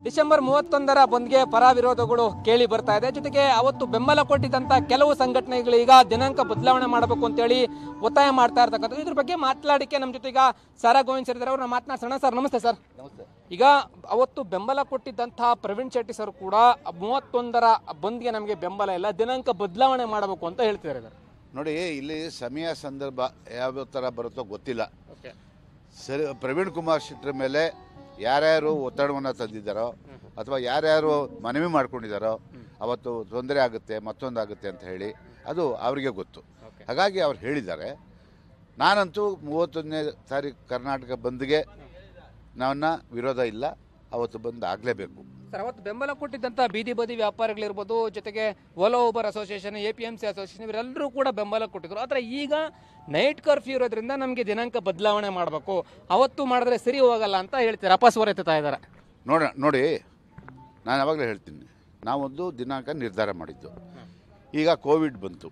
December ಮೂವತ್ತೊಂದರ ಬಂದ್ಗೆ ಪರ ವಿರೋಧಗಳು ಕೇಳಿ ಬರ್ತಾ ಇದೆ ಜೊತೆಗೆ ಅವತ್ತು ಬೆಂಬಲ ಕೊಟ್ಟಿದ್ದಂತ ಕೆಲವು ಸಂಘಟನೆಗಳು ಈಗ ದಿನಾಂಕ ಬದಲಾವಣೆ ಮಾಡಬೇಕು ಅಂತೇಳಿ ಒತ್ತಾಯ ಮಾಡ್ತಾ ಇರ್ತಕ್ಕಂಥದ್ದು ಇದ್ರ ಬಗ್ಗೆ ಮಾತನಾಡಿಕೆ ನಮ್ಮ ಜೊತೆ ಈಗ ಸಾರಾ ಗೋವಿಂದ್ ಸರ್ ಇದ್ದಾರೆ ಅವ್ರನ್ನ ಮಾತನಾಡ್ಸೋಣ ಸರ್ ನಮಸ್ತೆ ಸರ್ ಈಗ ಅವತ್ತು ಬೆಂಬಲ ಕೊಟ್ಟಿದ್ದಂತಹ ಪ್ರವೀಣ್ ಶೆಟ್ಟಿ ಸರ್ ಕೂಡ ಮೂವತ್ತೊಂದರ ಬಂದ್ಗೆ ನಮಗೆ ಬೆಂಬಲ ಇಲ್ಲ ದಿನಾಂಕ ಬದಲಾವಣೆ ಮಾಡಬೇಕು ಅಂತ ಹೇಳ್ತಿದ್ದಾರೆ ಸರ್ ನೋಡಿ ಇಲ್ಲಿ ಸಮಯ ಸಂದರ್ಭ ಯಾವ ಥರ ಬರುತ್ತೋ ಗೊತ್ತಿಲ್ಲ ಓಕೆ ಸರಿ ಪ್ರವೀಣ್ ಕುಮಾರ್ ಶೆಟ್ಟರ ಮೇಲೆ ಯಾರ್ಯಾರು ಒತ್ತಡವನ್ನು ತಂದಿದ್ದಾರೋ ಅಥವಾ ಯಾರ್ಯಾರು ಮನವಿ ಮಾಡ್ಕೊಂಡಿದ್ದಾರೋ ಅವತ್ತು ತೊಂದರೆ ಆಗುತ್ತೆ ಮತ್ತೊಂದಾಗುತ್ತೆ ಅಂತ ಹೇಳಿ ಅದು ಅವರಿಗೆ ಗೊತ್ತು ಓಕೆ ಹಾಗಾಗಿ ಅವ್ರು ಹೇಳಿದ್ದಾರೆ ನಾನಂತೂ ಮೂವತ್ತೊಂದನೇ ತಾರೀಕು ಕರ್ನಾಟಕ ಬಂದ್ಗೆ ನನ್ನ ವಿರೋಧ ಇಲ್ಲ ಅವತ್ತು ಬಂದ್ ಆಗಲೇಬೇಕು ಸರ್ ಅವತ್ತು ಬೆಂಬಲ ಕೊಟ್ಟಿದ್ದಂತ ಬೀದಿ ಬದಿ ವ್ಯಾಪಾರಿಗಳಿರ್ಬೋದು ಜೊತೆಗೆ Ola Uber association A P M C association ಇವರೆಲ್ಲರೂ ಕೂಡ ಬೆಂಬಲ ಕೊಟ್ಟಿದ್ರು ಆದರೆ ಈಗ ನೈಟ್ ಕರ್ಫ್ಯೂ ಇರೋದ್ರಿಂದ ನಮಗೆ ದಿನಾಂಕ ಬದಲಾವಣೆ ಮಾಡಬೇಕು ಅವತ್ತು ಮಾಡಿದ್ರೆ ಸರಿ ಹೋಗಲ್ಲ ಅಂತ ಹೇಳ್ತಾರೆ ಅಪಸ್ವರ ಎತ್ತುತ್ತಾ ಇದ್ದಾರೆ ನೋಡ ನೋಡಿ ನಾನು ಅವಾಗಲೇ ಹೇಳ್ತೀನಿ ನಾವೊಂದು ದಿನಾಂಕ ನಿರ್ಧಾರ ಮಾಡಿದ್ದು ಈಗ ಕೋವಿಡ್ ಬಂತು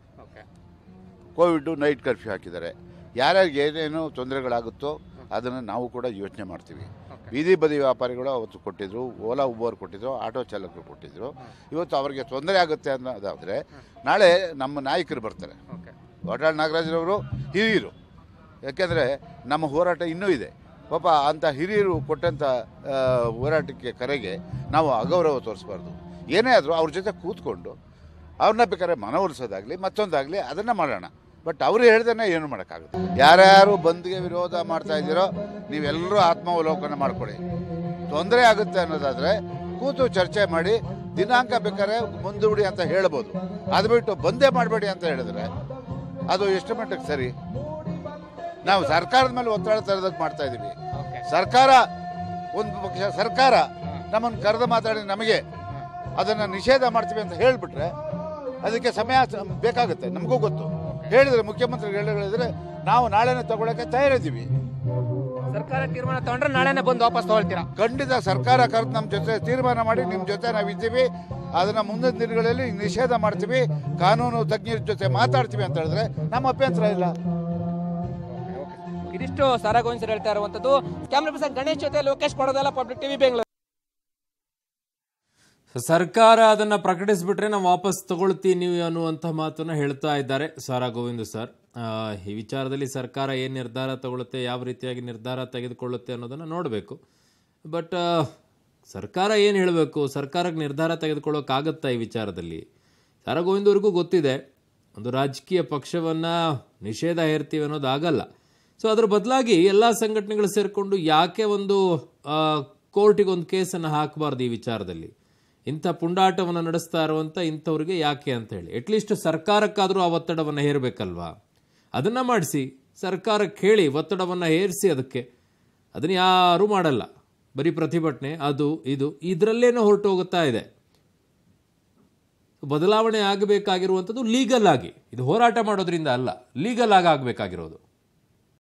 ಕೋವಿಡ್ ನೈಟ್ ಕರ್ಫ್ಯೂ ಹಾಕಿದ್ದಾರೆ ಯಾರ್ಯಾರಿಗೆ ಏನೇನು ತೊಂದರೆಗಳಾಗುತ್ತೋ ಅದನ್ನು ನಾವು ಕೂಡ ಯೋಚನೆ ಮಾಡ್ತೀವಿ ಬೀದಿ ಬದಿ ವ್ಯಾಪಾರಿಗಳು ಅವತ್ತು ಕೊಟ್ಟಿದ್ರು ಓಲಾ ಉಬರ್ ಕೊಟ್ಟಿದ್ರು ಆಟೋ ಚಾಲಕರು ಕೊಟ್ಟಿದ್ರು ಇವತ್ತು ಅವರಿಗೆ ತೊಂದರೆ ಆಗುತ್ತೆ ಅನ್ನೋದಾದರೆ ನಾಳೆ ನಮ್ಮ ನಾಯಕರು ಬರ್ತಾರೆ ವಾಟಾಳ್ ನಾಗರಾಜರವರು ಹಿರಿಯರು ಯಾಕೆಂದರೆ ನಮ್ಮ ಹೋರಾಟ ಇನ್ನೂ ಇದೆ ಪಾಪ ಅಂಥ ಹಿರಿಯರು ಕೊಟ್ಟಂಥ ಆ, ಹೋರಾಟಕ್ಕೆ ಕರೆಗೆ ನಾವು ಅಗೌರವ ತೋರಿಸ್ಬಾರ್ದು ಏನೇ ಆದರೂ ಅವ್ರ ಜೊತೆ ಕೂತ್ಕೊಂಡು ಅವ್ರನ್ನ ಬೇಕಾದ್ರೆ ಮನವೊಲಿಸೋದಾಗಲಿ ಮತ್ತೊಂದಾಗಲಿ ಅದನ್ನು ಮಾಡೋಣ ಬಟ್ ಅವರು ಹೇಳ್ದೇ ಏನು ಮಾಡೋಕ್ಕಾಗುತ್ತೆ ಯಾರ್ಯಾರು ಬಂದ್ಗೆ ವಿರೋಧ ಮಾಡ್ತಾ ಇದ್ದೀರೋ ನೀವೆಲ್ಲರೂ ಆತ್ಮಾವಲೋಕನ ಮಾಡ್ಕೊಳ್ಳಿ ತೊಂದರೆ ಆಗುತ್ತೆ ಅನ್ನೋದಾದರೆ ಕೂತು ಚರ್ಚೆ ಮಾಡಿ ದಿನಾಂಕ ಬೇಕಾದ್ರೆ ಮುಂದೂಡಿ ಅಂತ ಹೇಳ್ಬೋದು ಅದು ಬಿಟ್ಟು ಬಂದೇ ಮಾಡಬೇಡಿ ಅಂತ ಹೇಳಿದ್ರೆ ಅದು ಎಷ್ಟು ಮಟ್ಟಕ್ಕೆ ಸರಿ ನಾವು ಸರ್ಕಾರದ ಮೇಲೆ ಒತ್ತಡ ತರೋದಕ್ಕೆ ಮಾಡ್ತಾ ಇದ್ದೀವಿ ಸರ್ಕಾರ ಒಂದು ಪಕ್ಷ ಸರ್ಕಾರ ನಮ್ಮನ್ನು ಕರೆದು ಮಾತಾಡಿ ನಮಗೆ ಅದನ್ನು ನಿಷೇಧ ಮಾಡ್ತೀವಿ ಅಂತ ಹೇಳಿಬಿಟ್ರೆ ಅದಕ್ಕೆ ಸಮಯ ಸ- ಬೇಕಾಗುತ್ತೆ ನಮಗೂ ಗೊತ್ತು ಹೇಳಿದ್ರೆ ಮುಖ್ಯಮಂತ್ರಿಗಳು ಹೇಳಿದ್ರೆ ನಾವು ನಾಳೆನೇ ತಗೊಳ್ಳೋಕೆ ತಯಾರಿದ್ದೀವಿ ಸರ್ಕಾರ ತೀರ್ಮಾನ ತಗೊಂಡ್ರೆ ನಾಳೆನೆ ಬಂದು ವಾಪಸ್ ತಗೊಳ್ತೀರಾ ಖಂಡಿತ ಸರ್ಕಾರ ಕರೆದು ನಮ್ಮ ಜೊತೆ ತೀರ್ಮಾನ ಮಾಡಿ ನಿಮ್ಮ ಜೊತೆ ನಾವು ಇದ್ದೀವಿ ಅದನ್ನು ಮುಂದಿನ ದಿನಗಳಲ್ಲಿ ನಿಷೇಧ ಮಾಡ್ತೀವಿ ಕಾನೂನು ತಜ್ಞರ ಜೊತೆ ಮಾತಾಡ್ತೀವಿ ಅಂತ ಹೇಳಿದ್ರೆ ನಮ್ಮ ಅಭ್ಯಂತರ ಇಲ್ಲ ಇದಿಷ್ಟು ಸಾರಾ ಗೋವಿಂದ್ ಸರ್ ಹೇಳ್ತಾ ಇರುವಂತದ್ದು ಕ್ಯಾಮ್ರಾ ಪರ್ಸನ್ ಗಣೇಶ್ ಜೊತೆ ಲೋಕೇಶ್ ಕೊಡೋದಲ್ಲ ಪಬ್ಲಿಕ್ ಟಿವಿ ಬೆಂಗಳೂರು ಸರ್ಕಾರ ಅದನ್ನ ಪ್ರಕಟಿಸ್ಬಿಟ್ರೆ ನಾವು ವಾಪಸ್ ತಗೊಳ್ತೀನಿ ಅನ್ನುವಂಥ ಮಾತನ್ನ ಹೇಳ್ತಾ ಇದ್ದಾರೆ ಸಾರಾ ಗೋವಿಂದ್ ಸರ್ ಆ, ಈ ವಿಚಾರದಲ್ಲಿ ಸರ್ಕಾರ ಏನು ನಿರ್ಧಾರ ತಗೊಳುತ್ತೆ ಯಾವ ರೀತಿಯಾಗಿ ನಿರ್ಧಾರ ತೆಗೆದುಕೊಳ್ಳುತ್ತೆ ಅನ್ನೋದನ್ನ ನೋಡಬೇಕು ಬಟ್ ಸರ್ಕಾರ ಏನು ಹೇಳಬೇಕು ಸರ್ಕಾರಕ್ಕೆ ನಿರ್ಧಾರ ತೆಗೆದುಕೊಳ್ಳೋಕ್ಕಾಗತ್ತಾ ಈ ವಿಚಾರದಲ್ಲಿ ಸಾರಾ ಗೋವಿಂದ್ ಅವ್ರಿಗೂ ಗೊತ್ತಿದೆ ಒಂದು ರಾಜಕೀಯ ಪಕ್ಷವನ್ನ ನಿಷೇಧ ಹೇರ್ತೀವಿ ಅನ್ನೋದು ಆಗಲ್ಲ ಸೊ ಅದ್ರ ಬದಲಾಗಿ ಎಲ್ಲ ಸಂಘಟನೆಗಳು ಸೇರಿಕೊಂಡು ಯಾಕೆ ಒಂದು ಕೋರ್ಟಿಗೆ ಒಂದು ಕೇಸನ್ನು ಹಾಕಬಾರ್ದು ಈ ವಿಚಾರದಲ್ಲಿ ಇಂಥ ಪುಂಡಾಟವನ್ನು ನಡೆಸ್ತಾ ಇರುವಂಥ ಇಂಥವ್ರಿಗೆ ಯಾಕೆ ಅಂತ ಹೇಳಿ ಅಟ್ಲೀಸ್ಟ್ ಸರ್ಕಾರಕ್ಕಾದರೂ ಆ ಒತ್ತಡವನ್ನು ಹೇರಬೇಕಲ್ವಾ ಅದನ್ನು ಮಾಡಿಸಿ ಸರ್ಕಾರಕ್ಕೆ ಹೇಳಿ ಒತ್ತಡವನ್ನು ಹೇರಿಸಿ ಅದಕ್ಕೆ ಅದನ್ನು ಯಾರೂ ಮಾಡಲ್ಲ ಬರೀ ಪ್ರತಿಭಟನೆ ಅದು ಇದು ಇದರಲ್ಲೇನೋ ಹೊರಟು ಹೋಗುತ್ತಾ ಇದೆ ಬದಲಾವಣೆ ಆಗಬೇಕಾಗಿರುವಂಥದ್ದು ಲೀಗಲ್ ಆಗಿ ಇದು ಹೋರಾಟ ಮಾಡೋದ್ರಿಂದ ಅಲ್ಲ ಲೀಗಲ್ ಆಗಿ ಆಗಬೇಕಾಗಿರೋದು